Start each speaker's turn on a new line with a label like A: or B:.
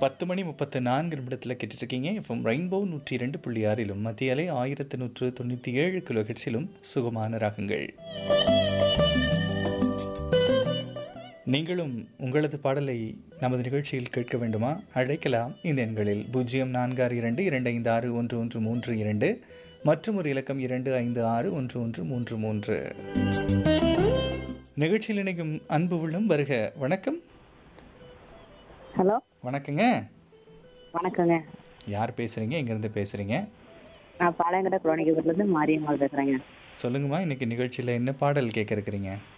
A: பத்து மணி முப்பத்து நான்கு நிமிடத்தில் கேட்டுட்ருக்கீங்க இப்போ ரெயின்போ நூற்றி ரெண்டு புள்ளி ஆறிலும் மத்திய அலை ஆயிரத்து நூற்று தொண்ணூற்றி ஏழு கிலோ ஹெட்ஸிலும் சுகமான ராகங்கள் நீங்களும் உங்களது பாடலை நமது நிகழ்ச்சியில் கேட்க வேண்டுமா அழைக்கலாம் இந்த எண்களில் பூஜ்ஜியம் நான்கு ஆறு இரண்டு இரண்டு ஐந்து ஆறு ஒன்று ஒன்று மூன்று இரண்டு மற்றும் ஒரு இலக்கம் இரண்டு ஐந்து ஆறு ஒன்று ஒன்று மூன்று மூன்று நிகழ்ச்சியில் இணைக்கும் அன்பு உள்ளம் வருக வணக்கம்
B: ஹலோ
A: வணக்கங்க
B: வணக்கங்க
A: யார் பேசுகிறீங்க எங்கேருந்து பேசுகிறீங்க
B: நான் பாளையங்கட குரோனிக்கப்பட்டிலேருந்து மாரியம்மாள் பேசுகிறேங்க
A: சொல்லுங்கம்மா இன்னைக்கு நிகழ்ச்சியில் என்ன பாடல் கேட்க இருக்கிறீங்க